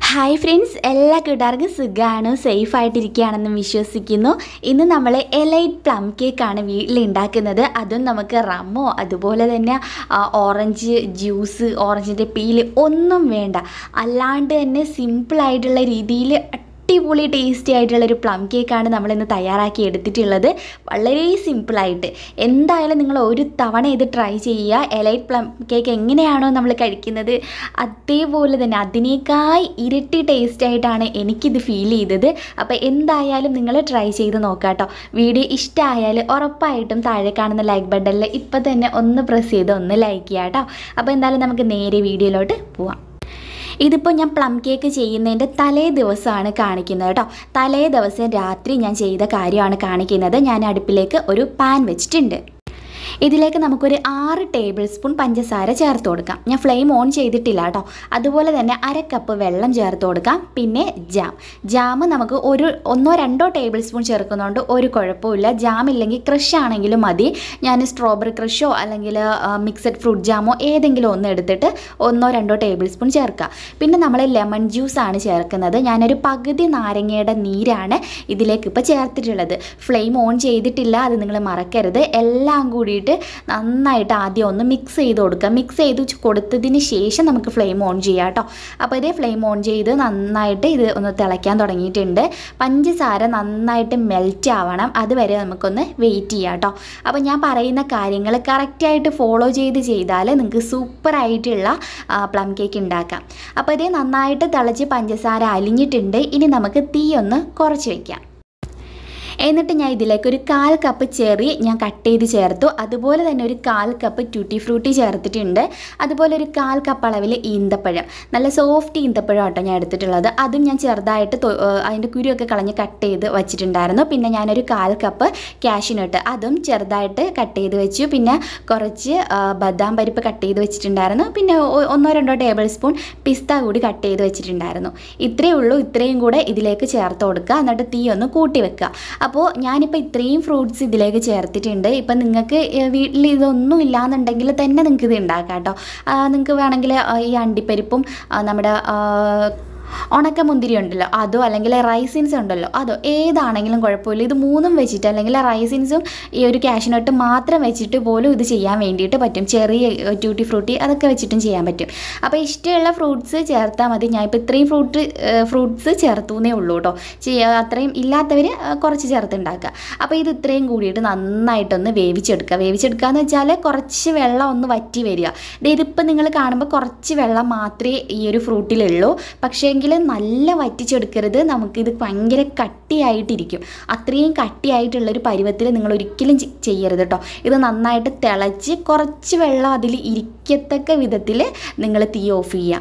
hi friends എല്ലാ കൂട്ടുകാർക്കും സുഖമാണ് സേഫ് ആയിട്ടിരിക്കുകയാണെന്ന് വിശ്വസിക്കുന്നു ഇന്ന് നമ്മൾ എലൈറ്റ് പ്ലം കേക്കാണ് വീട്ടിൽ ഉണ്ടാക്കുന്നത് അതും നമുക്ക് റമ്മോ അതുപോലെ തന്നെ ആ, ഓറഞ്ച് ജ്യൂസ് ഓറഞ്ചിൻ്റെ പീല് ഒന്നും വേണ്ട അല്ലാണ്ട് തന്നെ സിമ്പിളായിട്ടുള്ള രീതിയിൽ അടിപൊളി ടേസ്റ്റി ആയിട്ടുള്ളൊരു പ്ലം കേക്കാണ് നമ്മളിന്ന് തയ്യാറാക്കി എടുത്തിട്ടുള്ളത് വളരെ സിമ്പിളായിട്ട് എന്തായാലും നിങ്ങൾ ഒരു തവണ ഇത് ട്രൈ ചെയ്യുക എലൈറ്റ് പ്ലം കേക്ക് എങ്ങനെയാണോ നമ്മൾ കഴിക്കുന്നത് അതേപോലെ തന്നെ അതിനേക്കാൾ ഇരട്ടി ടേസ്റ്റ് ആയിട്ടാണ് എനിക്കിത് ഫീൽ ചെയ്തത് അപ്പോൾ എന്തായാലും നിങ്ങൾ ട്രൈ ചെയ്ത് നോക്കാം കേട്ടോ വീഡിയോ ഇഷ്ടമായാൽ ഉറപ്പായിട്ടും താഴെ കാണുന്ന ലൈക്ക് ബട്ടണിൽ ഇപ്പം തന്നെ ഒന്ന് പ്രസ് ചെയ്ത് ഒന്ന് ലൈക്ക് ചെയ്യാം കേട്ടോ അപ്പോൾ എന്തായാലും നമുക്ക് നേരെ വീഡിയോയിലോട്ട് പോവാം ഇതിപ്പോൾ ഞാൻ പ്ലം കേക്ക് ചെയ്യുന്നതിൻ്റെ തലേ ദിവസമാണ് കാണിക്കുന്നത് കേട്ടോ തലേ ദിവസം രാത്രി ഞാൻ ചെയ്ത കാര്യമാണ് കാണിക്കുന്നത് ഞാൻ അടുപ്പിലേക്ക് ഒരു പാൻ വെച്ചിട്ടുണ്ട് ഇതിലേക്ക് നമുക്കൊരു ആറ് ടേബിൾ സ്പൂൺ പഞ്ചസാര ചേർത്ത് കൊടുക്കാം ഞാൻ ഫ്ലെയിം ഓൺ ചെയ്തിട്ടില്ല കേട്ടോ അതുപോലെ തന്നെ അര കപ്പ് വെള്ളം ചേർത്ത് കൊടുക്കാം പിന്നെ ജാം ജാം നമുക്ക് ഒരു ഒന്നോ രണ്ടോ ടേബിൾ സ്പൂൺ ചേർക്കുന്നതുകൊണ്ട് ഒരു കുഴപ്പമില്ല ജാം ഇല്ലെങ്കിൽ ക്രഷ് ആണെങ്കിലും മതി ഞാൻ സ്ട്രോബെറി ക്രഷോ അല്ലെങ്കിൽ മിക്സഡ് ഫ്രൂട്ട് ജാമോ ഏതെങ്കിലും ഒന്ന് എടുത്തിട്ട് ഒന്നോ രണ്ടോ ടേബിൾ സ്പൂൺ ചേർക്കുക പിന്നെ നമ്മൾ ലെമൺ ജ്യൂസ് ആണ് ചേർക്കുന്നത് ഞാനൊരു പകുതി നാരങ്ങയുടെ നീരാണ് ഇതിലേക്ക് ഇപ്പോൾ ചേർത്തിട്ടുള്ളത് ഫ്ലെയിം ഓൺ ചെയ്തിട്ടില്ല അത് നിങ്ങൾ മറക്കരുത് എല്ലാം കൂടിയിട്ട് നന്നായിട്ട് ആദ്യം ഒന്ന് മിക്സ് ചെയ്ത് കൊടുക്കുക മിക്സ് ചെയ്ത് കൊടുത്തതിന് ശേഷം നമുക്ക് ഫ്ലെയിം ഓൺ ചെയ്യാം കേട്ടോ അപ്പോൾ ഇതേ ഫ്ലെയിം ഓൺ ചെയ്ത് നന്നായിട്ട് ഇത് ഒന്ന് തിളയ്ക്കാൻ തുടങ്ങിയിട്ടുണ്ട് പഞ്ചസാര നന്നായിട്ട് മെൽറ്റ് ആവണം അതുവരെ നമുക്കൊന്ന് വെയിറ്റ് ചെയ്യാം കേട്ടോ അപ്പോൾ ഞാൻ പറയുന്ന കാര്യങ്ങൾ കറക്റ്റായിട്ട് ഫോളോ ചെയ്ത് ചെയ്താൽ നിങ്ങൾക്ക് സൂപ്പറായിട്ടുള്ള പ്ലം കേക്ക് ഉണ്ടാക്കാം അപ്പോൾ ഇതേ നന്നായിട്ട് തിളച്ച് പഞ്ചസാര അലിഞ്ഞിട്ടുണ്ട് ഇനി നമുക്ക് തീ ഒന്ന് കുറച്ച് വയ്ക്കാം എന്നിട്ട് ഞാൻ ഇതിലേക്ക് ഒരു കാൽ കപ്പ് ചെറി ഞാൻ കട്ട് ചെയ്ത് ചേർത്തു അതുപോലെ തന്നെ ഒരു കാൽ കപ്പ് ട്യൂട്ടി ഫ്രൂട്ടി ചേർത്തിട്ടുണ്ട് അതുപോലെ ഒരു കാൽ കപ്പ് അളവിൽ ഈന്തപ്പഴം നല്ല സോഫ്റ്റ് ഈന്തപ്പഴം ആട്ടോ ഞാൻ എടുത്തിട്ടുള്ളത് അതും ഞാൻ ചെറുതായിട്ട് തൊ- ഏഹ് അതിൻ്റെ കുരുവൊക്കെ കളഞ്ഞ് കട്ട് ചെയ്ത് വെച്ചിട്ടുണ്ടായിരുന്നു പിന്നെ ഞാനൊരു കാൽ കപ്പ് കാഷ്യൂനട്ട് അതും ചെറുതായിട്ട് കട്ട് ചെയ്ത് വെച്ചു പിന്നെ കുറച്ച് ആ, ബദാം പരിപ്പ് കട്ട് ചെയ്ത് വെച്ചിട്ടുണ്ടായിരുന്നു പിന്നെ ഒ- ഒന്നോ രണ്ടോ ടേബിൾ സ്പൂൺ പിസ്ത കൂടി കട്ട് ചെയ്ത് വെച്ചിട്ടുണ്ടായിരുന്നു ഇത്രയേ ഉള്ളൂ ഇത്രയും കൂടെ ഇതിലേക്ക് ചേർത്ത് കൊടുക്കുക എന്നിട്ട് തീ ഒന്ന് കൂട്ടി വെക്കുക അപ്പോൾ ഞാനിപ്പോൾ ഇത്രയും ഫ്രൂട്ട്സ് ഇതിലേക്ക് ചേർത്തിട്ടുണ്ട് ഇപ്പം നിങ്ങൾക്ക് വീട്ടിൽ ഇതൊന്നും ഇല്ലാന്നുണ്ടെങ്കിൽ തന്നെ നിങ്ങൾക്ക് ഇത് ഉണ്ടാക്കാം കേട്ടോ നിങ്ങൾക്ക് വേണമെങ്കിൽ ആ, ഈ അണ്ടിപ്പരിപ്പും ആ, നമ്മുടെ ആ, ഉണക്കമുന്തിരി ഉണ്ടല്ലോ അതോ അല്ലെങ്കിൽ റൈസിൻസ് ഉണ്ടല്ലോ അതോ ഏതാണെങ്കിലും കുഴപ്പമില്ല ഇത് മൂന്നും വെച്ചിട്ട് അല്ലെങ്കിൽ റൈസിൻസും ഈ ഒരു കാഷ്നട്ട് മാത്രം വെച്ചിട്ട് പോലും ഇത് ചെയ്യാൻ വേണ്ടിയിട്ട് പറ്റും ചെറിയ ട്യൂട്ടി ഫ്രൂട്ടി അതൊക്കെ വെച്ചിട്ടും ചെയ്യാൻ പറ്റും അപ്പോൾ ഇഷ്ടമുള്ള ഫ്രൂട്ട്സ് ചേർത്താൽ മതി ഞാൻ ഇപ്പോൾ ഇത്രയും ഫ്രൂട്ട് ഫ്രൂട്ട്സ് ചേർത്തുന്നേ ഉള്ളൂ കേട്ടോ ചെയ്യാ അത്രയും ഇല്ലാത്തവർ കുറച്ച് ചേർത്തുണ്ടാക്കുക അപ്പോൾ ഇത് ഇത്രയും കൂടിയിട്ട് നന്നായിട്ടൊന്ന് വേവിച്ചെടുക്കുക വേവിച്ചെടുക്കുക എന്ന് വെച്ചാൽ കുറച്ച് വെള്ളം ഒന്ന് വറ്റി വരിക ദേ ഇതിപ്പോൾ നിങ്ങൾ കാണുമ്പോൾ കുറച്ച് വെള്ളം മാത്രമേ ഈ ഒരു ഫ്രൂട്ടിലുള്ളൂ പക്ഷേങ്കിൽ നല്ല വറ്റിച്ചെടുക്കരുത് നമുക്കിത് ഭയങ്കര കട്ടിയായിട്ടിരിക്കും അത്രയും കട്ടിയായിട്ടുള്ളൊരു പരുവത്തിൽ നിങ്ങൾ ഒരിക്കലും ചെ- ചെയ്യരുത് കേട്ടോ ഇത് നന്നായിട്ട് തിളച്ച് കുറച്ച് വെള്ളം അതിൽ ഇരിക്കത്തക്ക വിധത്തിൽ നിങ്ങൾ തീ ഓഫ് ചെയ്യുക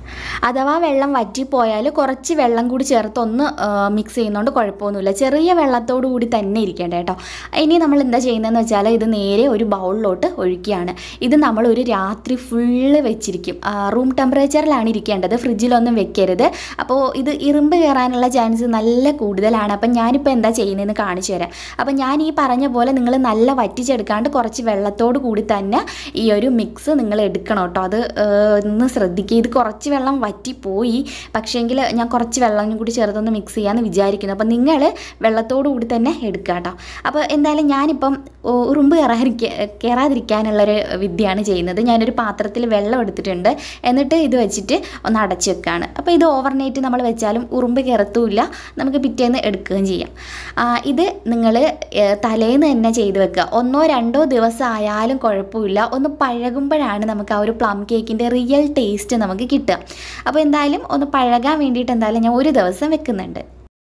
അഥവാ വെള്ളം വറ്റിപ്പോയാൽ കുറച്ച് വെള്ളം കൂടി ചേർത്ത് ഒന്ന് മിക്സ് ചെയ്യുന്നതുകൊണ്ട് കുഴപ്പമൊന്നുമില്ല ചെറിയ വെള്ളത്തോടു കൂടി തന്നെ ഇരിക്കേണ്ട കേട്ടോ ഇനി നമ്മൾ എന്താ ചെയ്യുന്നതെന്ന് വെച്ചാൽ ഇത് നേരെ ഒരു ബൗളിലോട്ട് ഒഴിക്കുകയാണ് ഇത് നമ്മൾ ഒരു രാത്രി ഫുള്ള് വെച്ചിരിക്കും റൂം ടെമ്പറേച്ചറിലാണ് ഇരിക്കേണ്ടത് ഫ്രിഡ്ജിലൊന്നും വെക്കരുത് അപ്പോൾ ഇത് ഇറുമ്പ് കയറാനുള്ള ചാൻസ് നല്ല കൂടുതലാണ് അപ്പം ഞാനിപ്പോൾ എന്താ ചെയ്യുന്നതെന്ന് കാണിച്ചു തരാം അപ്പം ഞാൻ ഈ പറഞ്ഞ പോലെ നിങ്ങൾ നല്ല വറ്റിച്ചെടുക്കാണ്ട് കുറച്ച് വെള്ളത്തോട് കൂടി തന്നെ ഈ ഒരു മിക്സ് നിങ്ങൾ എടുക്കണം കേട്ടോ അത് ഏഹ്, ഒന്ന് ശ്രദ്ധിക്കുക ഇത് കുറച്ച് വെള്ളം വറ്റിപ്പോയി പക്ഷേങ്കിൽ ഞാൻ കുറച്ച് വെള്ളം കൂടി ചേർത്തൊന്ന് മിക്സ് ചെയ്യാമെന്ന് വിചാരിക്കുന്നു അപ്പം നിങ്ങൾ വെള്ളത്തോടു കൂടി തന്നെ എടുക്കുക കേട്ടോ അപ്പോൾ എന്തായാലും ഞാനിപ്പം ഉ- ഉറുമ്പ് കയറാതിരിക്ക കയറാതിരിക്കാനുള്ളൊരു വിദ്യയാണ് ചെയ്യുന്നത് ഞാനൊരു പാത്രത്തിൽ വെള്ളം എടുത്തിട്ടുണ്ട് എന്നിട്ട് ഇത് വെച്ചിട്ട് ഒന്ന് അടച്ച് വെക്കുകയാണ് അപ്പോൾ ഇത് ഓവർനൈറ്റ് നമ്മൾ വെച്ചാലും ഉറുമ്പ് കയറത്തുമില്ല നമുക്ക് പിറ്റേന്ന് എടുക്കുകയും ചെയ്യാം ആ, ഇത് നിങ്ങൾ തലേന്ന് തന്നെ ചെയ്ത് വെക്കുക ഒന്നോ രണ്ടോ ദിവസം ആയാലും കുഴപ്പമില്ല ഒന്ന് പഴകുമ്പോഴാണ് നമുക്ക് ആ ഒരു പ്ലം കേക്കിൻ്റെ റിയൽ ടേസ്റ്റ് നമുക്ക് കിട്ടുക അപ്പോൾ എന്തായാലും ഒന്ന് പഴകാൻ വേണ്ടിയിട്ട് എന്തായാലും ഞാൻ ഒരു ദിവസം വെക്കുന്നുണ്ട്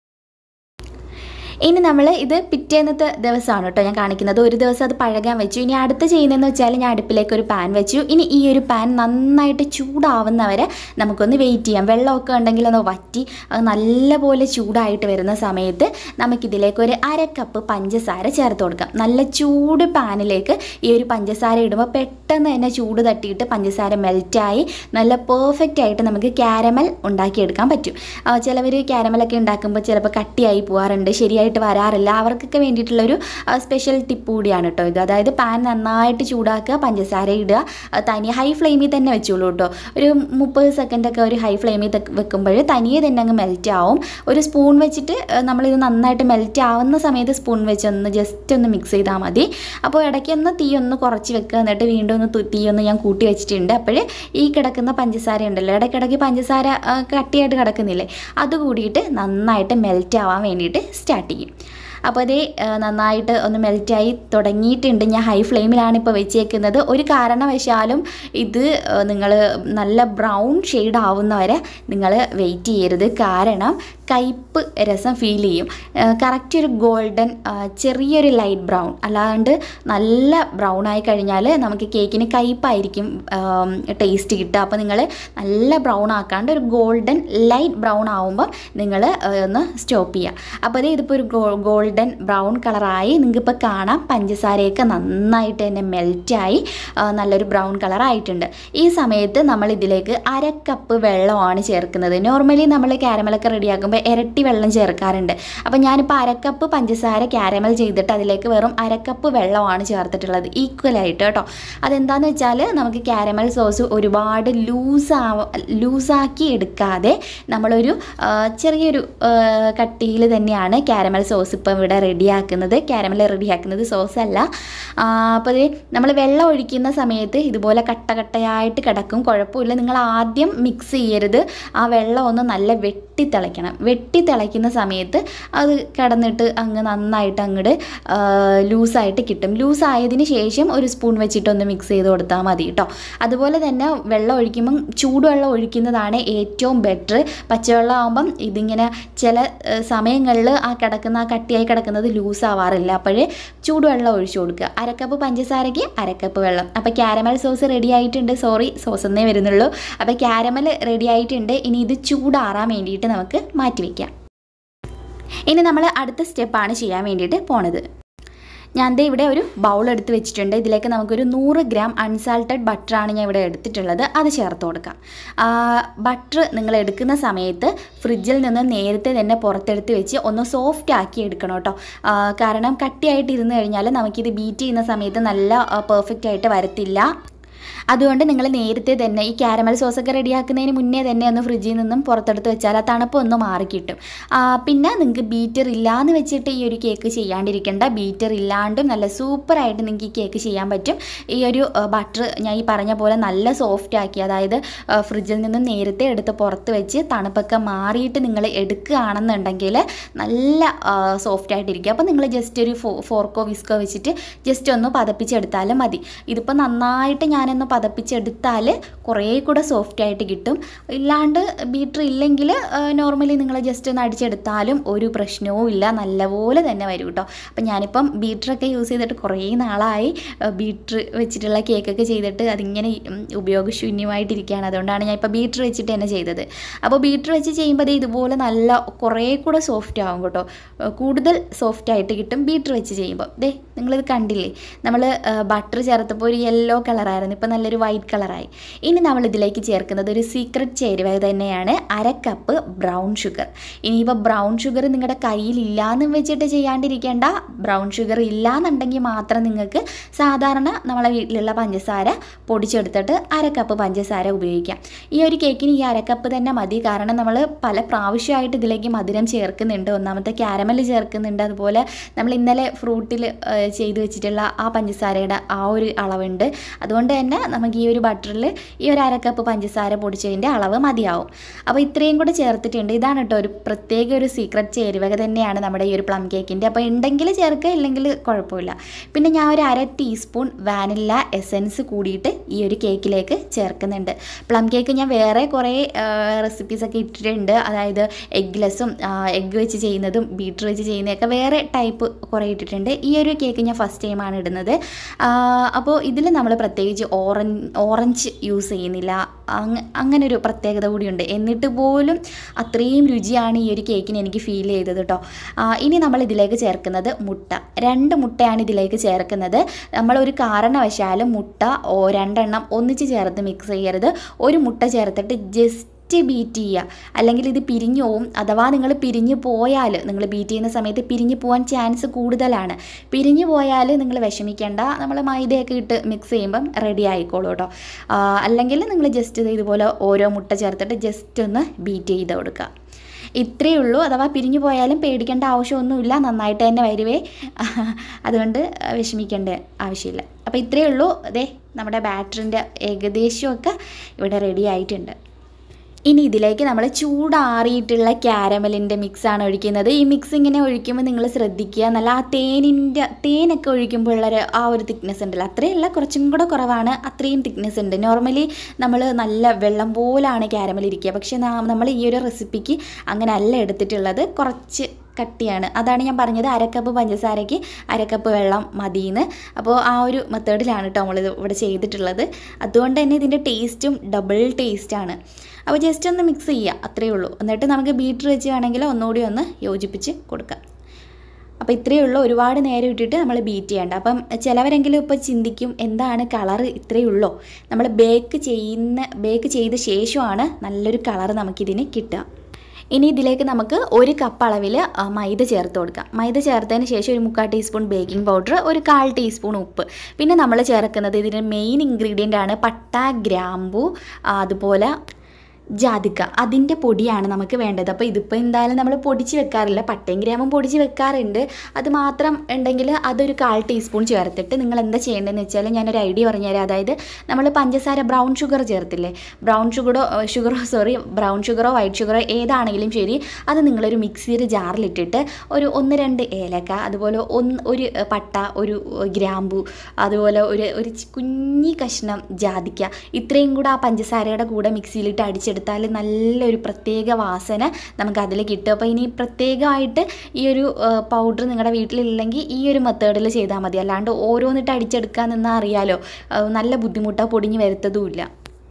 ഇനി നമ്മൾ ഇത് പിറ്റേന്നത്തെ ദിവസമാണ് കേട്ടോ ഞാൻ കാണിക്കുന്നത് ഒരു ദിവസം അത് പഴകാൻ വെച്ചു ഇനി അടുത്ത് ചെയ്യുന്നതെന്ന് വെച്ചാൽ ഞാൻ അടുപ്പിലേക്ക് ഒരു പാൻ വെച്ചു ഇനി ഈ ഒരു പാൻ നന്നായിട്ട് ചൂടാവുന്നവരെ നമുക്കൊന്ന് വെയിറ്റ് ചെയ്യാം വെള്ളമൊക്കെ ഉണ്ടെങ്കിൽ ഒന്ന് വറ്റി അത് നല്ലപോലെ ചൂടായിട്ട് വരുന്ന സമയത്ത് നമുക്കിതിലേക്ക് ഒരു അര കപ്പ് പഞ്ചസാര ചേർത്ത് കൊടുക്കാം നല്ല ചൂട് പാനിലേക്ക് ഈ ഒരു പഞ്ചസാര ഇടുമ്പോൾ പെട്ടെന്ന് തന്നെ ചൂട് തട്ടിയിട്ട് പഞ്ചസാര മെൽറ്റായി നല്ല പെർഫെക്റ്റ് ആയിട്ട് നമുക്ക് ക്യാരമൽ ഉണ്ടാക്കിയെടുക്കാൻ പറ്റും ചിലവർ ക്യാരമലൊക്കെ ഉണ്ടാക്കുമ്പോൾ ചിലപ്പോൾ കട്ടിയായി പോകാറുണ്ട് ശരിയായിട്ട് ഈസി ആയിട്ട് വരാറില്ല അവർക്കൊക്കെ വേണ്ടിയിട്ടുള്ളൊരു സ്പെഷ്യൽ ടിപ്പ് കൂടിയാണ് കേട്ടോ ഇത് അതായത് പാൻ നന്നായിട്ട് ചൂടാക്കുക പഞ്ചസാര ഇടുക അത് തനി ഹൈ ഫ്ലെയിമിൽ തന്നെ വെച്ചോളൂ കേട്ടോ ഒരു മുപ്പത് സെക്കൻഡൊക്കെ ഒരു ഹൈ ഫ്ലെയിമിൽ വെക്കുമ്പോൾ തനിയെ തന്നെ അങ്ങ് മെൽറ്റ് ആവും ഒരു സ്പൂൺ വെച്ചിട്ട് ഏഹ്, നമ്മളിത് നന്നായിട്ട് മെൽറ്റ് ആവുന്ന സമയത്ത് സ്പൂൺ വെച്ച് ഒന്ന് ജസ്റ്റ് ഒന്ന് മിക്സ് ചെയ്താൽ മതി അപ്പോൾ ഇടയ്ക്ക് ഒന്ന് തീ ഒന്ന് കുറച്ച് വെക്കുക എന്നിട്ട് വീണ്ടും ഒന്ന് തു- തീ ഒന്ന് ഞാൻ കൂട്ടി വെച്ചിട്ടുണ്ട് അപ്പോൾ ഈ കിടക്കുന്ന പഞ്ചസാര ഉണ്ടല്ലോ ഇടയ്ക്കിടയ്ക്ക് പഞ്ചസാര ആ, കട്ടിയായിട്ട് കിടക്കുന്നില്ലേ അത് കൂടിയിട്ട് നന്നായിട്ട് മെൽറ്റ് ആവാൻ വേണ്ടിയിട്ട് സ്റ്റാർട്ട് ചെയ്യും അപ്പോൾ അതേ നന്നായിട്ട് ഒന്ന് മെൽറ്റായി തുടങ്ങിയിട്ടുണ്ട് ഞാൻ ഹൈ ഫ്ലെയിമിലാണ് ഇപ്പോൾ വെച്ചേക്കുന്നത് ഒരു കാരണവശാലും ഇത് നിങ്ങൾ നല്ല ബ്രൗൺ ഷെയ്ഡ് ആവുന്നവരെ നിങ്ങൾ വെയിറ്റ് ചെയ്യരുത് കാരണം കയ്പ്പ് രസം ഫീൽ ചെയ്യും കറക്റ്റ് ഒരു ഗോൾഡൻ ചെറിയൊരു ലൈറ്റ് ബ്രൗൺ അല്ലാണ്ട് നല്ല ബ്രൗൺ ആയി കഴിഞ്ഞാൽ നമുക്ക് കേക്കിന് കയ്പ്പായിരിക്കും ടേസ്റ്റ് കിട്ടുക അപ്പോൾ നിങ്ങൾ നല്ല ബ്രൗൺ ആക്കാണ്ട് ഒരു ഗോൾഡൻ ലൈറ്റ് ബ്രൗൺ ആവുമ്പോൾ നിങ്ങൾ ഒന്ന് സ്റ്റോപ്പ് ചെയ്യുക അപ്പോൾ അത് ഇതിപ്പോൾ ഒരു ഗോ ഗോൾഡൻ ബ്രൗൺ കളറായി നിങ്ങൾക്ക് ഇപ്പോൾ കാണാം പഞ്ചസാരയൊക്കെ നന്നായിട്ട് തന്നെ മെൽറ്റായി നല്ലൊരു ബ്രൗൺ കളർ ആയിട്ടുണ്ട് ഈ സമയത്ത് നമ്മൾ ഇതിലേക്ക് അര കപ്പ് വെള്ളമാണ് ചേർക്കുന്നത് നോർമലി നമ്മൾ ക്യാരമലൊക്കെ റെഡിയാക്കുമ്പോൾ ഇരട്ടി വെള്ളം ചേർക്കാറുണ്ട് അപ്പോൾ ഞാനിപ്പോൾ അരക്കപ്പ് പഞ്ചസാര ക്യാരമൽ ചെയ്തിട്ട് അതിലേക്ക് വെറും അരക്കപ്പ് വെള്ളമാണ് ചേർത്തിട്ടുള്ളത് ഈക്വലായിട്ട് കേട്ടോ അതെന്താണെന്ന് വെച്ചാൽ നമുക്ക് ക്യാരമൽ സോസ് ഒരുപാട് ലൂസാവ ലൂസാക്കി എടുക്കാതെ നമ്മളൊരു ആ, ചെറിയൊരു കട്ടിയിൽ തന്നെയാണ് ക്യാരമൽ സോസ് ഇപ്പം ഇവിടെ റെഡിയാക്കുന്നത് ക്യാരമൽ റെഡിയാക്കുന്നത് സോസ് അല്ല ആ, അപ്പോൾ ഇത് നമ്മൾ വെള്ളം ഒഴിക്കുന്ന സമയത്ത് ഇതുപോലെ കട്ട കട്ടയായിട്ട് കിടക്കും കുഴപ്പമില്ല നിങ്ങൾ ആദ്യം മിക്സ് ചെയ്യരുത് ആ വെള്ളം ഒന്ന് നല്ല വെട്ടി തിളയ്ക്കണം വെട്ടി തിളയ്ക്കുന്ന സമയത്ത് അത് കിടന്നിട്ട് അങ്ങ് നന്നായിട്ട് അങ്ങോട്ട് ലൂസായിട്ട് കിട്ടും ലൂസായതിന് ശേഷം ഒരു സ്പൂൺ വെച്ചിട്ടൊന്ന് മിക്സ് ചെയ്ത് കൊടുത്താൽ മതി കേട്ടോ അതുപോലെ തന്നെ വെള്ളം ഒഴിക്കുമ്പം ചൂടുവെള്ളം ഒഴിക്കുന്നതാണ് ഏറ്റവും ബെറ്റർ പച്ചവെള്ളം ആകുമ്പം ഇതിങ്ങനെ ചില സമയങ്ങളിൽ ആ കിടക്കുന്ന ആ കട്ടിയായി കിടക്കുന്നത് ലൂസ് ആവാറില്ല അപ്പോഴേ ചൂടുവെള്ളം ഒഴിച്ചു കൊടുക്കുക അരക്കപ്പ് പഞ്ചസാരയ്ക്ക് അരക്കപ്പ് വെള്ളം അപ്പോൾ ക്യാരമൽ സോസ് റെഡി ആയിട്ടുണ്ട് സോറി സോസ് എന്നേ വരുന്നുള്ളൂ അപ്പോൾ ക്യാരമൽ റെഡി ആയിട്ടുണ്ട് ഇനി ഇത് ചൂടാറാൻ വേണ്ടിയിട്ട് നമുക്ക് മാറ്റി വയ്ക്കാം ഇനി നമ്മൾ അടുത്ത സ്റ്റെപ്പാണ് ചെയ്യാൻ വേണ്ടിയിട്ട് പോണത് ഞാൻ ദേ ഇവിടെ ഒരു ബൗൾ എടുത്ത് വെച്ചിട്ടുണ്ട് ഇതിലേക്ക് നമുക്കൊരു നൂറ് ഗ്രാം അൺസാൾട്ടഡ് ബട്ടറാണ് ഞാൻ ഇവിടെ എടുത്തിട്ടുള്ളത് അത് ചേർത്ത് കൊടുക്കാം ബട്ടർ നിങ്ങൾ എടുക്കുന്ന സമയത്ത് ഫ്രിഡ്ജിൽ നിന്ന് നേരത്തെ തന്നെ പുറത്തെടുത്ത് വെച്ച് ഒന്ന് സോഫ്റ്റ് ആക്കി എടുക്കണം കേട്ടോ ആ, കാരണം കട്ടിയായിട്ട് ഇരുന്ന് കഴിഞ്ഞാൽ നമുക്കിത് ബീറ്റ് ചെയ്യുന്ന സമയത്ത് നല്ല പെർഫെക്റ്റ് ആയിട്ട് വരത്തില്ല അതുകൊണ്ട് നിങ്ങൾ നേരത്തെ തന്നെ ഈ ക്യാരമൽ സോസൊക്കെ റെഡിയാക്കുന്നതിന് മുന്നേ തന്നെ ഒന്ന് ഫ്രിഡ്ജിൽ നിന്നും പുറത്തെടുത്ത് വെച്ചാൽ ആ തണുപ്പ് ഒന്ന് മാറിക്കിട്ടും ആ, പിന്നെ നിങ്ങൾക്ക് ബീറ്റർ ഇല്ലാന്ന് വെച്ചിട്ട് ഈ ഒരു കേക്ക് ചെയ്യാണ്ടിരിക്കേണ്ട ബീറ്റർ ഇല്ലാണ്ടും നല്ല സൂപ്പറായിട്ട് നിങ്ങൾക്ക് ഈ കേക്ക് ചെയ്യാൻ പറ്റും ഈ ഒരു ബട്ടർ ഞാൻ ഈ പറഞ്ഞ പോലെ നല്ല സോഫ്റ്റ് ആക്കി അതായത് ആ, ഫ്രിഡ്ജിൽ നിന്നും നേരത്തെ എടുത്ത് പുറത്ത് വെച്ച് തണുപ്പൊക്കെ മാറിയിട്ട് നിങ്ങൾ എടുക്കുകയാണെന്നുണ്ടെങ്കിൽ നല്ല സോഫ്റ്റ് ആയിട്ടിരിക്കും അപ്പോൾ നിങ്ങൾ ജസ്റ്റ് ഒരു ഫോ ഫോർക്കോ വിസ്കോ വെച്ചിട്ട് ജസ്റ്റ് ഒന്ന് പതപ്പിച്ചെടുത്താലും മതി ഇതിപ്പോൾ നന്നായിട്ട് ഞാനൊന്ന് പതപ്പിച്ചെടുത്താൽ കുറേ കൂടെ സോഫ്റ്റ് ആയിട്ട് കിട്ടും ഇല്ലാണ്ട് ബീറ്റർ ഇല്ലെങ്കിൽ നോർമലി നിങ്ങൾ ജസ്റ്റ് ഒന്ന് അടിച്ചെടുത്താലും ഒരു പ്രശ്നവും ഇല്ല നല്ലപോലെ തന്നെ വരും കേട്ടോ അപ്പം ഞാനിപ്പം ബീറ്ററൊക്കെ യൂസ് ചെയ്തിട്ട് കുറേ നാളായി ബീറ്റർ വെച്ചിട്ടുള്ള കേക്കൊക്കെ ചെയ്തിട്ട് അതിങ്ങനെ ഉം, ഉപയോഗശൂന്യമായിട്ടിരിക്കുകയാണ് അതുകൊണ്ടാണ് ഞാൻ ഇപ്പോൾ ബീറ്റർ വെച്ചിട്ട് തന്നെ ചെയ്തത് അപ്പോൾ ബീറ്റർ വെച്ച് ചെയ്യുമ്പോൾ ദേ ഇതുപോലെ നല്ല കുറേ കൂടെ സോഫ്റ്റ് ആവും കേട്ടോ ഏഹ് കൂടുതൽ സോഫ്റ്റ് ആയിട്ട് കിട്ടും ബീറ്റർ വെച്ച് ചെയ്യുമ്പോൾ ദേ നിങ്ങളിത് കണ്ടില്ലേ നമ്മൾ ബട്ടർ ചേർത്തപ്പോൾ ഒരു യെല്ലോ കളറായിരുന്നു ഇപ്പോൾ നല്ലൊരു വൈറ്റ് കളറായി ഇനി നമ്മൾ ഇതിലേക്ക് ചേർക്കുന്നത് ഒരു സീക്രട്ട് ചേരുവ തന്നെയാണ് അര കപ്പ് ബ്രൗൺ ഷുഗർ ഇനിയിപ്പോൾ ബ്രൗൺ ഷുഗർ നിങ്ങളുടെ കയ്യിൽ ഇല്ലാന്നും വെച്ചിട്ട് ചെയ്യാണ്ടിരിക്കേണ്ട ബ്രൗൺ ഷുഗർ ഇല്ലാന്നുണ്ടെങ്കിൽ മാത്രം നിങ്ങൾക്ക് സാധാരണ നമ്മളെ വീട്ടിലുള്ള പഞ്ചസാര പൊടിച്ചെടുത്തിട്ട് അര കപ്പ് പഞ്ചസാര ഉപയോഗിക്കാം ഈ ഒരു കേക്കിന് ഈ അര കപ്പ് തന്നെ മതി കാരണം നമ്മൾ പല പ്രാവശ്യമായിട്ട് ഇതിലേക്ക് മധുരം ചേർക്കുന്നുണ്ട് ഒന്നാമത്തെ ക്യാരമൽ ചേർക്കുന്നുണ്ട് അതുപോലെ നമ്മൾ ഇന്നലെ ഫ്രൂട്ടിൽ ചെയ്ത് വെച്ചിട്ടുള്ള ആ പഞ്ചസാരയുടെ ആ ഒരു അളവുണ്ട് അതുകൊണ്ട് തന്നെ നമുക്ക് ഈ ഒരു ബട്ടറിൽ ഈ ഒരു അര കപ്പ് പഞ്ചസാര പൊടിച്ചതിൻ്റെ അളവ് മതിയാവും അപ്പോൾ ഇത്രയും കൂടെ ചേർത്തിട്ടുണ്ട് ഇതാണ് കേട്ടോ ഒരു പ്രത്യേക ഒരു സീക്രട്ട് ചേരുവക തന്നെയാണ് നമ്മുടെ ഈ ഒരു പ്ലം കേക്കിൻ്റെ അപ്പോൾ ഉണ്ടെങ്കിൽ ചേർക്കുക ഇല്ലെങ്കിൽ കുഴപ്പമില്ല പിന്നെ ഞാൻ ഒരു അര ടീസ്പൂൺ വാനില എസൻസ് കൂടിയിട്ട് ഈ ഒരു കേക്കിലേക്ക് ചേർക്കുന്നുണ്ട് പ്ലം കേക്ക് ഞാൻ വേറെ കുറേ റെസിപ്പീസൊക്കെ ഇട്ടിട്ടുണ്ട് അതായത് എഗ്ലെസ്സും എഗ്ഗ് വെച്ച് ചെയ്യുന്നതും ബീറ്റർ വെച്ച് ചെയ്യുന്നതൊക്കെ വേറെ ടൈപ്പ് കുറേ ഇട്ടിട്ടുണ്ട് ഈ ഒരു കേക്ക് ഞാൻ ഫസ്റ്റ് ടൈമാണ് ഇടുന്നത് ആ, അപ്പോൾ ഇതിൽ നമ്മൾ പ്രത്യേകിച്ച് ഓറഞ്ച് ഓറഞ്ച് യൂസ് ചെയ്യുന്നില്ല അങ്ങ അങ്ങനെ ഒരു പ്രത്യേകത കൂടിയുണ്ട് എന്നിട്ട് പോലും അത്രയും രുചിയാണ് ഈ ഒരു കേക്കിന് എനിക്ക് ഫീൽ ചെയ്തത് കേട്ടോ ആ, ഇനി നമ്മൾ ഇതിലേക്ക് ചേർക്കുന്നത് മുട്ട രണ്ട് മുട്ടയാണ് ഇതിലേക്ക് ചേർക്കുന്നത് നമ്മൾ ഒരു കാരണവശാലും മുട്ട ഓ രണ്ടെണ്ണം ഒന്നിച്ച് ചേർത്ത് മിക്സ് ചെയ്യരുത് ഒരു മുട്ട ചേർത്തിട്ട് ജസ്റ്റ് ജസ്റ്റ് ബീറ്റ് ചെയ്യുക അല്ലെങ്കിൽ ഇത് പിരിഞ്ഞു പോവും അഥവാ നിങ്ങൾ പിരിഞ്ഞു പോയാൽ നിങ്ങൾ ബീറ്റ് ചെയ്യുന്ന സമയത്ത് പിരിഞ്ഞു പോകാൻ ചാൻസ് കൂടുതലാണ് പിരിഞ്ഞു പോയാൽ നിങ്ങൾ വിഷമിക്കേണ്ട നമ്മൾ മൈദയൊക്കെ ഇട്ട് മിക്സ് ചെയ്യുമ്പം റെഡി ആയിക്കോളൂ കേട്ടോ ആ, അല്ലെങ്കിൽ നിങ്ങൾ ജസ്റ്റ് ഇതുപോലെ ഓരോ മുട്ട ചേർത്തിട്ട് ജസ്റ്റ് ഒന്ന് ബീറ്റ് ചെയ്ത് കൊടുക്കുക ഇത്രയേ ഉള്ളൂ അഥവാ പിരിഞ്ഞു പോയാലും പേടിക്കേണ്ട ആവശ്യമൊന്നുമില്ല നന്നായിട്ട് തന്നെ വരുവേ അതുകൊണ്ട് വിഷമിക്കേണ്ട ആവശ്യമില്ല അപ്പോൾ ഇത്രയേ ഉള്ളൂ അതെ നമ്മുടെ ബാറ്ററിൻ്റെ ഏകദേശമൊക്കെ ഇവിടെ റെഡി ആയിട്ടുണ്ട് ഇനി ഇതിലേക്ക് നമ്മൾ ചൂടാറിയിട്ടുള്ള ക്യാരമലിൻ്റെ മിക്സാണ് ഒഴിക്കുന്നത് ഈ മിക്സ് ഇങ്ങനെ ഒഴിക്കുമ്പോൾ നിങ്ങൾ ശ്രദ്ധിക്കുക നല്ല ആ തേനിൻ്റെ തേനൊക്കെ ഒഴിക്കുമ്പോൾ ഉള്ളൊരു ആ ഒരു തിക്നെസ് ഉണ്ടല്ലോ അത്രയല്ല കുറച്ചും കൂടെ കുറവാണ് അത്രയും തിക്നെസ് ഉണ്ട് നോർമലി നമ്മൾ നല്ല വെള്ളം പോലാണ് ക്യാരമൽ ഇരിക്കുക പക്ഷേ നമ്മൾ ഈ ഒരു റെസിപ്പിക്ക് അങ്ങനെ അല്ല എടുത്തിട്ടുള്ളത് കുറച്ച് കട്ടിയാണ് അതാണ് ഞാൻ പറഞ്ഞത് അരക്കപ്പ് പഞ്ചസാരയ്ക്ക് അരക്കപ്പ് വെള്ളം മതിയെന്ന് അപ്പോൾ ആ ഒരു മെത്തേഡിലാണ് കേട്ടോ നമ്മളിത് ഇവിടെ ചെയ്തിട്ടുള്ളത് അതുകൊണ്ട് തന്നെ ഇതിൻ്റെ ടേസ്റ്റും ഡബിൾ ടേസ്റ്റാണ് അപ്പോൾ ജസ്റ്റ് ഒന്ന് മിക്സ് ചെയ്യുക അത്രയേ ഉള്ളൂ എന്നിട്ട് നമുക്ക് ബീറ്റർ വെച്ച് വേണമെങ്കിൽ ഒന്നുകൂടി ഒന്ന് യോജിപ്പിച്ച് കൊടുക്കാം അപ്പോൾ ഇത്രയേ ഉള്ളൂ ഒരുപാട് നേരം ഇട്ടിട്ട് നമ്മൾ ബീറ്റ് ചെയ്യേണ്ട അപ്പം ചിലവരെങ്കിലും ഇപ്പോൾ ചിന്തിക്കും എന്താണ് കളറ് ഇത്രയേ ഉള്ളൂ നമ്മൾ ബേക്ക് ചെയ്യുന്ന ബേക്ക് ചെയ്ത ശേഷമാണ് നല്ലൊരു കളറ് നമുക്കിതിന് കിട്ടുക ഇനി ഇതിലേക്ക് നമുക്ക് ഒരു കപ്പ് അളവിൽ ആ, മൈദ ചേർത്ത് കൊടുക്കാം മൈദ ചേർത്തതിന് ശേഷം ഒരു മുക്കാൽ ടീസ്പൂൺ ബേക്കിംഗ് പൗഡർ ഒരു കാൽ ടീസ്പൂൺ ഉപ്പ് പിന്നെ നമ്മൾ ചേർക്കുന്നത് ഇതിൻ്റെ മെയിൻ ഇൻഗ്രീഡിയൻ്റ് ആണ് പട്ട ഗ്രാമ്പു ആ, അതുപോലെ ജാതിക്ക അതിൻ്റെ പൊടിയാണ് നമുക്ക് വേണ്ടത് അപ്പോൾ ഇതിപ്പോൾ എന്തായാലും നമ്മൾ പൊടിച്ച് വെക്കാറില്ല പട്ടയും ഗ്രാമും പൊടിച്ച് വെക്കാറുണ്ട് അത് മാത്രം ഉണ്ടെങ്കിൽ അതൊരു കാൽ ടീസ്പൂൺ ചേർത്തിട്ട് നിങ്ങൾ എന്താ ചെയ്യേണ്ടതെന്ന് വെച്ചാൽ ഞാനൊരു ഐഡിയ പറഞ്ഞുതരാം അതായത് നമ്മൾ പഞ്ചസാര ബ്രൗൺ ഷുഗർ ചേർത്തില്ലേ ബ്രൗൺ ഷുഗറോ ഷുഗറോ സോറി ബ്രൗൺ ഷുഗറോ വൈറ്റ് ഷുഗറോ ഏതാണെങ്കിലും ശരി അത് നിങ്ങളൊരു മിക്സിയുടെ ജാറിലിട്ടിട്ട് ഒരു ഒന്ന് രണ്ട് ഏലക്ക അതുപോലെ ഒന്ന് ഒരു പട്ട ഒരു ഗ്രാമ്പു അതുപോലെ ഒരു ഒരു ചി- കുഞ്ഞി കഷ്ണം ജാതിക്ക ഇത്രയും കൂടെ ആ പഞ്ചസാരയുടെ കൂടെ മിക്സിയിലിട്ട് അടിച്ചെടുത്താൽ നല്ലൊരു പ്രത്യേക വാസന നമുക്ക് അതിൽ കിട്ടും അപ്പോൾ ഇനി പ്രത്യേകമായിട്ട് ഈ ഒരു പൗഡർ നിങ്ങളുടെ വീട്ടിലില്ലെങ്കിൽ ഈ ഒരു മെത്തേഡിൽ ചെയ്താൽ മതി അല്ലാണ്ട് ഓരോന്നിട്ട് അടിച്ചെടുക്കാൻ നിന്നാൽ അറിയാലോ ആ, നല്ല ബുദ്ധിമുട്ടാണ് പൊടിഞ്ഞ് വരുത്തതുമില്ല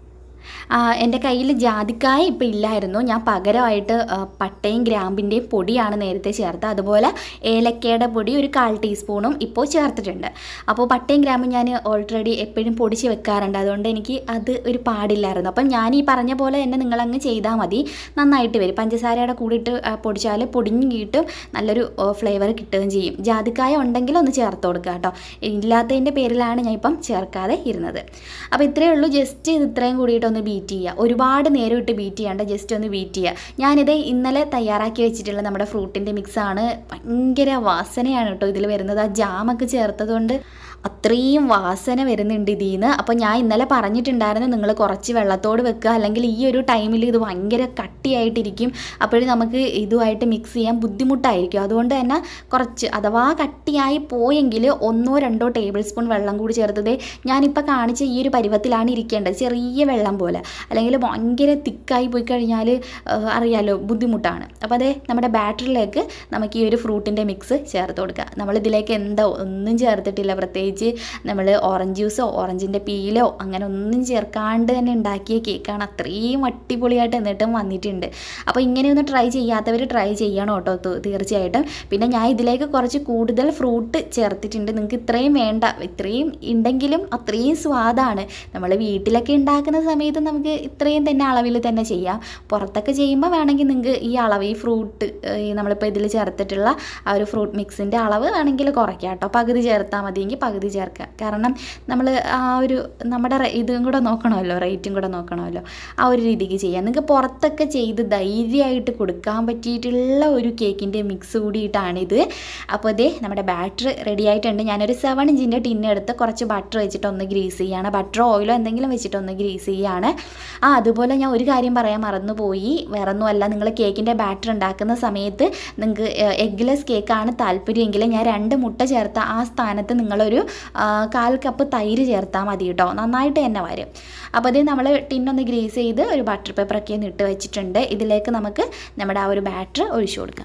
ആ, എൻ്റെ കയ്യിൽ ജാതിക്കായ ഇപ്പം ഇല്ലായിരുന്നു ഞാൻ പകരമായിട്ട് ആ, പട്ടയും ഗ്രാമ്പിൻ്റെയും പൊടിയാണ് നേരത്തെ ചേർത്തത് അതുപോലെ ഏലക്കയുടെ പൊടി ഒരു കാൽ ടീസ്പൂണും ഇപ്പോൾ ചേർത്തിട്ടുണ്ട് അപ്പോൾ പട്ടയും ഗ്രാമ്പും ഞാൻ ഓൾറെഡി എപ്പോഴും പൊടിച്ച് വെക്കാറുണ്ട് അതുകൊണ്ട് എനിക്ക് അത് ഒരു പാടില്ലായിരുന്നു അപ്പം ഞാൻ ഈ പറഞ്ഞ പോലെ തന്നെ നിങ്ങളങ്ങ് ചെയ്താൽ മതി നന്നായിട്ട് വരും പഞ്ചസാരയുടെ കൂടെ ഇട്ട് ആ, പൊടിച്ചാൽ പൊടിഞ്ഞ് കിട്ടും നല്ലൊരു ഫ്ലേവർ കിട്ടുകയും ചെയ്യും ജാതിക്കായ ഉണ്ടെങ്കിൽ ഒന്ന് ചേർത്ത് കൊടുക്കുക കേട്ടോ ഇല്ലാത്തതിൻ്റെ പേരിലാണ് ഞാൻ ഇപ്പം ചേർക്കാതെ ഇരുന്നത് അപ്പോൾ ഇത്രയേ ഉള്ളൂ ജസ്റ്റ് ഇത് ഇത്രയും കൂടിയിട്ട് ഒന്ന് ബീറ്റ് ചെയ്യുക ഒരുപാട് നേരം ഇട്ട് ബീറ്റ് ചെയ്യാണ്ട് ജസ്റ്റ് ഒന്ന് ബീറ്റ് ചെയ്യുക ഞാനിത് ഇന്നലെ തയ്യാറാക്കി വെച്ചിട്ടുള്ള നമ്മുടെ ഫ്രൂട്ടിൻ്റെ മിക്സാണ് ഭയങ്കര വാസനയാണ് കേട്ടോ ഇതിൽ വരുന്നത് ആ ജാമൊക്കെ ചേർത്തതുകൊണ്ട് അത്രയും വാസന വരുന്നുണ്ട് ഇതിൽ നിന്ന് അപ്പോൾ ഞാൻ ഇന്നലെ പറഞ്ഞിട്ടുണ്ടായിരുന്നു നിങ്ങൾ കുറച്ച് വെള്ളത്തോട് വെക്കുക അല്ലെങ്കിൽ ഈ ഒരു ടൈമിൽ ഇത് ഭയങ്കര കട്ടിയായിട്ടിരിക്കും അപ്പോഴും നമുക്ക് ഇതുമായിട്ട് മിക്സ് ചെയ്യാൻ ബുദ്ധിമുട്ടായിരിക്കും അതുകൊണ്ട് തന്നെ കുറച്ച് അഥവാ കട്ടിയായി പോയെങ്കിൽ ഒന്നോ രണ്ടോ ടേബിൾ സ്പൂൺ വെള്ളം കൂടി ചേർത്തത് ഞാനിപ്പോൾ കാണിച്ച ഈ ഒരു പരുവത്തിലാണ് ഇരിക്കേണ്ടത് ചെറിയ വെള്ളം പോലെ അല്ലെങ്കിൽ ഭയങ്കര തിക്കായി പോയി കഴിഞ്ഞാൽ അറിയാലോ ബുദ്ധിമുട്ടാണ് അപ്പോൾ അതേ നമ്മുടെ ബാറ്ററിലേക്ക് നമുക്ക് ഈ ഒരു ഫ്രൂട്ടിൻ്റെ മിക്സ് ചേർത്ത് കൊടുക്കുക നമ്മളിതിലേക്ക് എന്താ ഒന്നും ചേർത്തിട്ടില്ല പ്രത്യേകിച്ച് നമ്മൾ ഓറഞ്ച് ജ്യൂസോ ഓറഞ്ചിൻ്റെ പീലോ അങ്ങനെ ഒന്നും ചേർക്കാണ്ട് തന്നെ ഉണ്ടാക്കിയ കേക്കാണ് അത്രയും അടിപൊളിയായിട്ട് എന്നിട്ടും വന്നിട്ടുണ്ട് അപ്പോൾ ഇങ്ങനെയൊന്ന് ട്രൈ ചെയ്യാത്തവർ ട്രൈ ചെയ്യണം കേട്ടോ തു- തീർച്ചയായിട്ടും പിന്നെ ഞാൻ ഇതിലേക്ക് കുറച്ച് കൂടുതൽ ഫ്രൂട്ട് ചേർത്തിട്ടുണ്ട് നിങ്ങൾക്ക് ഇത്രയും വേണ്ട ഇത്രയും ഉണ്ടെങ്കിലും അത്രയും സ്വാദാണ് നമ്മൾ വീട്ടിലൊക്കെ ഉണ്ടാക്കുന്ന സമയത്ത് നമുക്ക് ഇത്രയും തന്നെ അളവിൽ തന്നെ ചെയ്യാം പുറത്തൊക്കെ ചെയ്യുമ്പോൾ വേണമെങ്കിൽ നിങ്ങൾക്ക് ഈ അളവ് ഈ ഫ്രൂട്ട് ഈ നമ്മളിപ്പോൾ ഇതിൽ ചേർത്തിട്ടുള്ള ആ ഒരു ഫ്രൂട്ട് മിക്സിൻ്റെ അളവ് വേണമെങ്കിൽ കുറയ്ക്കാം കേട്ടോ പകുതി ചേർത്താൽ മതിയെങ്കിൽ പകുതി ചേർക്കുക കാരണം നമ്മൾ ആ ഒരു നമ്മുടെ റേ- ഇതും കൂടെ നോക്കണമല്ലോ റേറ്റും കൂടെ നോക്കണമല്ലോ ആ ഒരു രീതിക്ക് ചെയ്യാം നിങ്ങൾക്ക് പുറത്തൊക്കെ ചെയ്ത് ധൈര്യമായിട്ട് കൊടുക്കാൻ പറ്റിയിട്ടുള്ള ഒരു കേക്കിൻ്റെ മിക്സ് കൂടിയിട്ടാണിത് അപ്പോൾ ഇതേ നമ്മുടെ ബാറ്റർ റെഡി ആയിട്ടുണ്ട് ഞാനൊരു സെവൻ ഇഞ്ചിൻ്റെ ടിന്ന് എടുത്ത് കുറച്ച് ബട്ടർ വെച്ചിട്ട് ഒന്ന് ഗ്രീസ് ചെയ്യാണ് ബട്ടറോ ഓയിലോ എന്തെങ്കിലും വെച്ചിട്ട് ഒന്ന് ഗ്രീസ് ചെയ്യാണ് ആ അതുപോലെ ഞാൻ ഒരു കാര്യം പറയാൻ മറന്നുപോയി വേറെ ഒന്നുമല്ല നിങ്ങൾ കേക്കിൻ്റെ ബാറ്റർ ഉണ്ടാക്കുന്ന സമയത്ത് നിങ്ങൾക്ക് എഗ്ലെസ് കേക്കാണ് താല്പര്യമെങ്കിൽ ഞാൻ രണ്ട് മുട്ട ചേർത്ത ആ സ്ഥാനത്ത് നിങ്ങളൊരു ആ, കാൽ കപ്പ് തൈര് ചേർത്താൽ മതി കേട്ടോ നന്നായിട്ട് തന്നെ വരും അപ്പോൾ ഇത് നമ്മൾ ടിന്നൊന്ന് ഗ്രീസ് ചെയ്ത് ഒരു ബട്ടർ പേപ്പറൊക്കെ ഒന്ന് ഇട്ട് വെച്ചിട്ടുണ്ട് ഇതിലേക്ക് നമുക്ക് നമ്മുടെ ആ ഒരു ബാറ്റർ ഒഴിച്ചു കൊടുക്കാം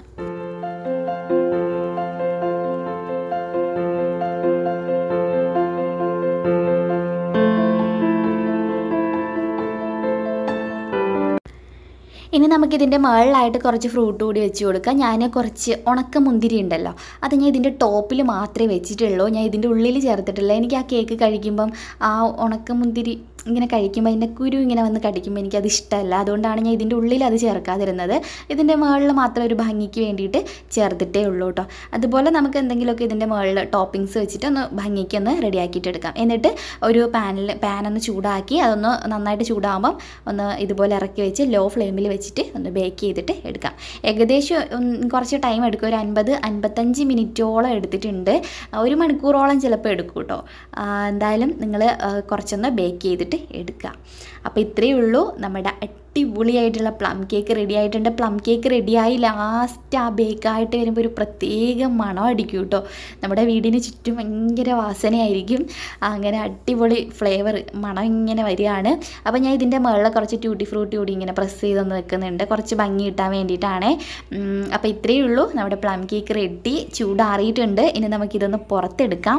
ഇനി നമുക്കിതിൻ്റെ മുകളിലായിട്ട് കുറച്ച് ഫ്രൂട്ട് കൂടി വെച്ച് കൊടുക്കാം ഞാൻ കുറച്ച് ഉണക്ക മുന്തിരി ഉണ്ടല്ലോ അത് ഞാൻ ഇതിൻ്റെ ടോപ്പിൽ മാത്രമേ വെച്ചിട്ടുള്ളൂ ഞാൻ ഇതിൻ്റെ ഉള്ളിൽ ചേർത്തിട്ടില്ല എനിക്ക് ആ കേക്ക് കഴിക്കുമ്പം ആ ഉണക്ക മുന്തിരി ഇങ്ങനെ കഴിക്കുമ്പോൾ അതിൻ്റെ കുരു ഇങ്ങനെ വന്ന് കടിക്കുമ്പോൾ എനിക്കത് ഇഷ്ടമല്ല അതുകൊണ്ടാണ് ഞാൻ ഇതിൻ്റെ ഉള്ളിൽ അത് ചേർക്കാതിരുന്നത് ഇതിൻ്റെ മുകളിൽ മാത്രം ഒരു ഭംഗിക്ക് വേണ്ടിയിട്ട് ചേർത്തിട്ടേ ഉള്ളൂ കേട്ടോ അതുപോലെ നമുക്ക് എന്തെങ്കിലുമൊക്കെ ഇതിൻ്റെ മുകളിൽ ടോപ്പിങ്സ് വെച്ചിട്ട് ഒന്ന് ഭംഗിക്ക് ഒന്ന് റെഡിയാക്കിയിട്ട് എടുക്കാം എന്നിട്ട് ഒരു പാനിൽ പാനൊന്ന് ചൂടാക്കി അതൊന്ന് നന്നായിട്ട് ചൂടാകുമ്പം ഒന്ന് ഇതുപോലെ ഇറക്കി വെച്ച് ലോ ഫ്ലെയിമിൽ വെച്ചിട്ട് ഒന്ന് ബേക്ക് ചെയ്തിട്ട് എടുക്കാം ഏകദേശം ഉം, കുറച്ച് ടൈം എടുക്കും ഒരു അൻപത് അൻപത്തഞ്ച് മിനിറ്റോളം എടുത്തിട്ടുണ്ട് ഒരു മണിക്കൂറോളം ചിലപ്പോൾ എടുക്കും കേട്ടോ ആ, എന്തായാലും നിങ്ങൾ കുറച്ചൊന്ന് ബേക്ക് ചെയ്തിട്ട് എടുക്കുക അപ്പോൾ ഇത്രയേ ഉള്ളൂ നമ്മുടെ അടിപൊളിയായിട്ടുള്ള പ്ലം കേക്ക് റെഡി ആയിട്ടുണ്ട് പ്ലം കേക്ക് റെഡിയായി ലാസ്റ്റ് ആ ബേക്കായിട്ട് വരുമ്പോൾ ഒരു പ്രത്യേക മണം അടിക്കും കേട്ടോ നമ്മുടെ വീടിന് ചുറ്റും ഭയങ്കര വാസനയായിരിക്കും അങ്ങനെ അടിപൊളി ഫ്ലേവർ മണം ഇങ്ങനെ വരികയാണ് അപ്പോൾ ഞാൻ ഇതിൻ്റെ മുകളിൽ കുറച്ച് ട്യൂട്ടി ഫ്രൂട്ടി കൂടി ഇങ്ങനെ പ്രസ് ചെയ്തൊന്ന് വെക്കുന്നുണ്ട് കുറച്ച് ഭംഗി കിട്ടാൻ വേണ്ടിയിട്ടാണ് അപ്പോൾ ഇത്രയേ ഉള്ളൂ നമ്മുടെ പ്ലം കേക്ക് റെഡി ചൂടാറിയിട്ടുണ്ട് ഇനി നമുക്കിതൊന്ന് പുറത്തെടുക്കാം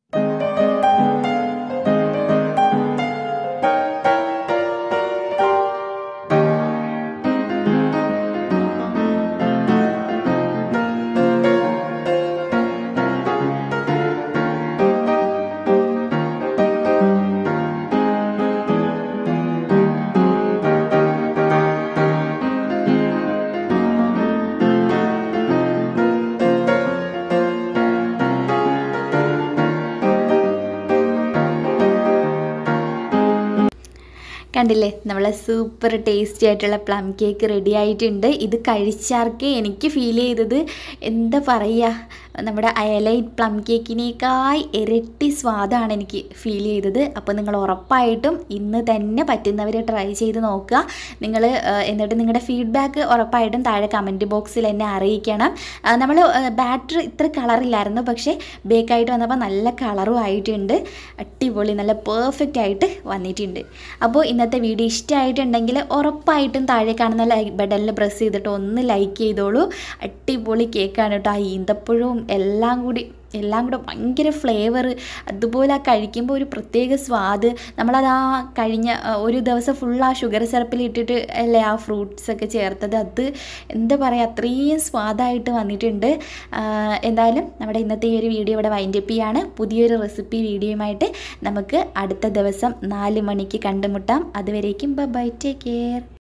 കണ്ടില്ലേ നമ്മളെ സൂപ്പർ ടേസ്റ്റി ആയിട്ടുള്ള പ്ലം കേക്ക് റെഡി ആയിട്ടുണ്ട് ഇത് കഴിച്ചാർക്ക് എനിക്ക് ഫീൽ ചെയ്തത് എന്താ പറയുക നമ്മുടെ അയലൈറ്റ് പ്ലം കേക്കിനേക്കായി ഇരട്ടി സ്വാദാണ് എനിക്ക് ഫീൽ ചെയ്തത് അപ്പോൾ നിങ്ങൾ ഉറപ്പായിട്ടും ഇന്ന് തന്നെ പറ്റുന്നവർ ട്രൈ ചെയ്ത് നോക്കുക നിങ്ങൾ എന്നിട്ട് നിങ്ങളുടെ ഫീഡ്ബാക്ക് ഉറപ്പായിട്ടും താഴെ കമൻറ്റ് ബോക്സിൽ എന്നെ അറിയിക്കണം നമ്മൾ ബാറ്റർ ഇത്ര കളറില്ലായിരുന്നു പക്ഷേ ബേക്കായിട്ട് വന്നപ്പോൾ നല്ല കളറും ആയിട്ടുണ്ട് അടിപൊളി നല്ല പെർഫെക്റ്റ് ആയിട്ട് വന്നിട്ടുണ്ട് അപ്പോൾ ഇന്നത്തെ വീഡിയോ ഇഷ്ടമായിട്ടുണ്ടെങ്കിൽ ഉറപ്പായിട്ടും താഴെ കാണുന്ന ലൈക്ക് ബട്ടണിൽ പ്രസ് ചെയ്തിട്ട് ഒന്ന് ലൈക്ക് ചെയ്തോളൂ അടിപൊളി കേക്കാണ് കേട്ടോ ആ ഈന്തപ്പഴവും എല്ലാം കൂടി എല്ലാം കൂടെ ഭയങ്കര ഫ്ലേവർ അതുപോലെ ആ കഴിക്കുമ്പോൾ ഒരു പ്രത്യേക സ്വാദ് നമ്മളത് ആ കഴിഞ്ഞ ആ, ഒരു ദിവസം ഫുൾ ആ ഷുഗർ സിറപ്പിൽ ഇട്ടിട്ട് അല്ലേ ആ ഫ്രൂട്ട്സ് ഒക്കെ ചേർത്തത് അത് എന്താ പറയുക അത്രയും സ്വാദായിട്ട് വന്നിട്ടുണ്ട് ആ, എന്തായാലും നമ്മുടെ ഇന്നത്തെ ഈ ഒരു വീഡിയോ ഇവിടെ വൈൻഡപ്പ് ചെയ്യാണ് പുതിയൊരു റെസിപ്പി വീഡിയോയുമായിട്ട് നമുക്ക് അടുത്ത ദിവസം നാല് മണിക്ക് കണ്ടുമുട്ടാം അതുവരേക്കും ബൈ ടേക്ക് കെയർ